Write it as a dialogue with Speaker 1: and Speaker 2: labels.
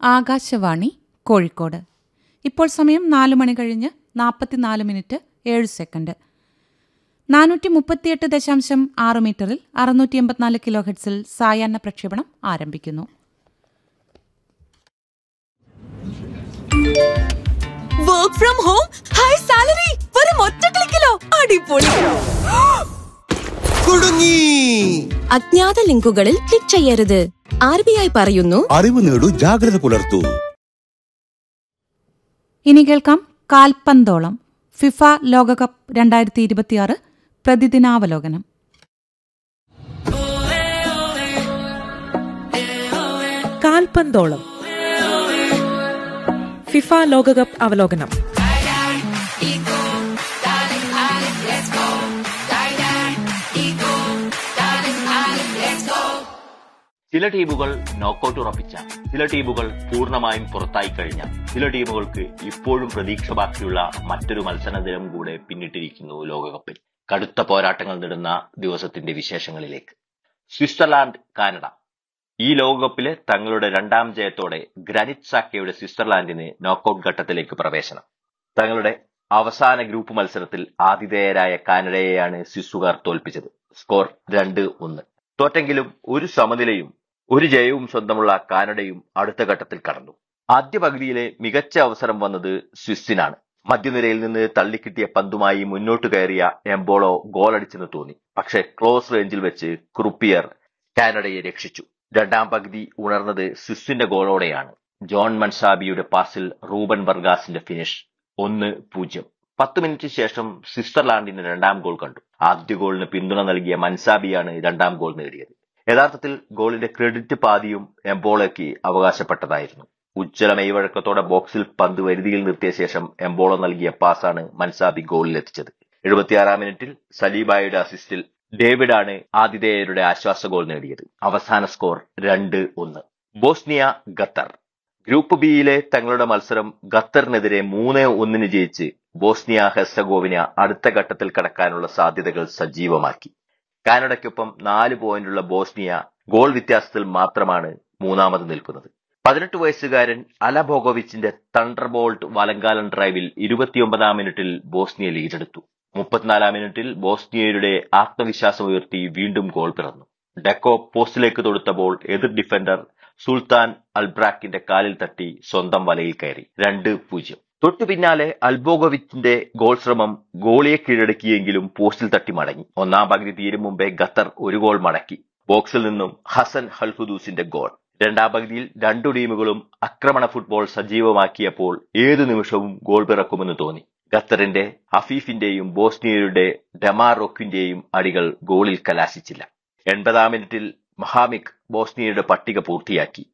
Speaker 1: ആകാശവാണി കോഴിക്കോട് ഇപ്പോൾ സമയം നാല് മണി കഴിഞ്ഞ് നാൽപ്പത്തിനാല് മിനിറ്റ് ഏഴ് സെക്കൻഡ് നാനൂറ്റി മുപ്പത്തിയെട്ട് ദശാംശം ആറ് മീറ്ററിൽ അറുന്നൂറ്റി എൺപത്തിനാല് കിലോ ഹെഡ്സിൽ സായാഹ്ന പ്രക്ഷേപണം ആരംഭിക്കുന്നു
Speaker 2: work from home high salary വെറും ഒറ്റ ക്ലിക്കിലോ അടിപൊളി
Speaker 3: കുടുങ്ങി
Speaker 2: അജ്ഞാത ലിങ്കുകളിൽ ക്ലിക്ക് ചെയ്യരുത് ആർ ബി ഐ പറയുന്നു
Speaker 3: അറിവ് നേടൂ ജാഗ്രത പുലർത്തൂ
Speaker 1: ഇനി കേൾക്കാം കാൽപന്തോളം ഫിഫ ലോകകപ്പ് രണ്ടായിരത്തി ഇരുപത്തിയാറ് പ്രതിദിനാവലോകനം
Speaker 4: കാൽപന്തോളം ഫിഫ ലോകകപ്പ് അവലോകനം
Speaker 5: ചില ടീമുകൾ നോക്കൌട്ട് ഉറപ്പിച്ച ചില ടീമുകൾ പൂർണ്ണമായും പുറത്തായി കഴിഞ്ഞ ചില ടീമുകൾക്ക് ഇപ്പോഴും പ്രതീക്ഷ ബാക്കിയുള്ള മറ്റൊരു മത്സര ദിനം കൂടെ പിന്നിട്ടിരിക്കുന്നു ലോകകപ്പിൽ കടുത്ത പോരാട്ടങ്ങൾ നേടുന്ന ദിവസത്തിന്റെ വിശേഷങ്ങളിലേക്ക് സ്വിറ്റ്സർലാൻഡ് കാനഡ ഈ ലോകകപ്പിലെ തങ്ങളുടെ രണ്ടാം ജയത്തോടെ ഗ്രാനിറ്റ് സാക്കയുടെ സ്വിറ്റ്സർലാൻഡിന് നോക്കൌട്ട് ഘട്ടത്തിലേക്ക് പ്രവേശനം തങ്ങളുടെ അവസാന ഗ്രൂപ്പ് മത്സരത്തിൽ ആതിഥേയരായ കാനഡയെയാണ് സ്വിസ്സുകാർ തോൽപ്പിച്ചത് സ്കോർ രണ്ട് ഒന്ന് തോറ്റെങ്കിലും ഒരു സമനിലയും ഒരു ജയവും സ്വന്തമുള്ള കാനഡയും അടുത്ത ഘട്ടത്തിൽ കടന്നു ആദ്യ പകുതിയിലെ മികച്ച അവസരം വന്നത് സ്വിസ്സിനാണ് മധ്യനിരയിൽ നിന്ന് തള്ളിക്കിട്ടിയ പന്തുമായി മുന്നോട്ട് കയറിയ എംബോളോ ഗോളടിച്ചെന്ന് തോന്നി പക്ഷേ ക്ലോസ് റേഞ്ചിൽ വെച്ച് ക്രുപ്പിയർ കാനഡയെ രക്ഷിച്ചു രണ്ടാം പകുതി ഉണർന്നത് സ്വിസ്സിന്റെ ഗോളോടെയാണ് ജോൺ മൻസാബിയുടെ പാസിൽ റൂബൻ ബർഗാസിന്റെ ഫിനിഷ് ഒന്ന് പൂജ്യം പത്ത് മിനിറ്റ് ശേഷം സ്വിറ്റ്സർലാൻഡിന് രണ്ടാം ഗോൾ കണ്ടു ആദ്യ ഗോളിന് പിന്തുണ നൽകിയ മൻസാബിയാണ് രണ്ടാം ഗോൾ നേടിയത് യഥാർത്ഥത്തിൽ ഗോളിന്റെ ക്രെഡിറ്റ് പാതിയും എംബോളയ്ക്ക് അവകാശപ്പെട്ടതായിരുന്നു ഉജ്ജ്വല മെയ്വഴക്കത്തോടെ ബോക്സിൽ പന്ത് വരുതിയിൽ നിർത്തിയ ശേഷം എംബോളോ നൽകിയ പാസാണ് മൻസാബി ഗോളിലെത്തിച്ചത് എഴുപത്തിയാറാം മിനിറ്റിൽ സലീബായുടെ അസിസ്റ്റിൽ ഡേവിഡാണ് ആതിഥേയരുടെ ആശ്വാസ ഗോൾ നേടിയത് അവസാന സ്കോർ രണ്ട് ഒന്ന് ബോസ്നിയ ഖത്തർ ഗ്രൂപ്പ് ബിയിലെ തങ്ങളുടെ മത്സരം ഖത്തറിനെതിരെ മൂന്ന് ഒന്നിന് ജയിച്ച് ബോസ്നിയ ഹെർസഗോവിന അടുത്ത ഘട്ടത്തിൽ കടക്കാനുള്ള സാധ്യതകൾ സജീവമാക്കി കാനഡയ്ക്കൊപ്പം നാല് പോയിന്റുള്ള ബോസ്നിയ ഗോൾ വ്യത്യാസത്തിൽ മാത്രമാണ് മൂന്നാമത് നിൽക്കുന്നത് പതിനെട്ട് വയസ്സുകാരൻ അലബോഗോവിച്ചിന്റെ തണ്ടർബോൾട്ട് വലങ്കാലൻ ഡ്രൈവിൽ ഇരുപത്തിയൊമ്പതാം മിനിറ്റിൽ ബോസ്നിയ ലീഡെടുത്തു മുപ്പത്തിനാലാം മിനിറ്റിൽ ബോസ്നിയയുടെ ആത്മവിശ്വാസം ഉയർത്തി വീണ്ടും ഗോൾ പിറന്നു ഡെക്കോ പോസ്റ്റിലേക്ക് തൊടുത്ത ബോൾ എതിർ ഡിഫൻഡർ സുൽത്താൻ അൽബ്രാക്കിന്റെ കാലിൽ തട്ടി സ്വന്തം വലയിൽ കയറി രണ്ട് പൂജ്യം തൊട്ടു പിന്നാലെ അൽബോഗോവിച്ചിന്റെ ഗോൾ ശ്രമം ഗോളിയെ കീഴടക്കിയെങ്കിലും പോസ്റ്റിൽ തട്ടി മടങ്ങി ഒന്നാം പകുതി തീരും മുമ്പേ ഖത്തർ ഒരു ഗോൾ മടക്കി ബോക്സിൽ നിന്നും ഹസൻ ഹൽഫുദൂസിന്റെ ഗോൾ രണ്ടാം പകുതിയിൽ രണ്ടു ടീമുകളും ആക്രമണ ഫുട്ബോൾ സജീവമാക്കിയപ്പോൾ ഏതു നിമിഷവും ഗോൾ പിറക്കുമെന്ന് തോന്നി ഖത്തറിന്റെ ഹഫീഫിന്റെയും ബോസ്നിയയുടെ ഡെമാറോക്കിന്റെയും അടികൾ ഗോളിൽ കലാശിച്ചില്ല എൺപതാം മിനിറ്റിൽ മഹാമിക് ബോസ്നിയയുടെ പട്ടിക പൂർത്തിയാക്കി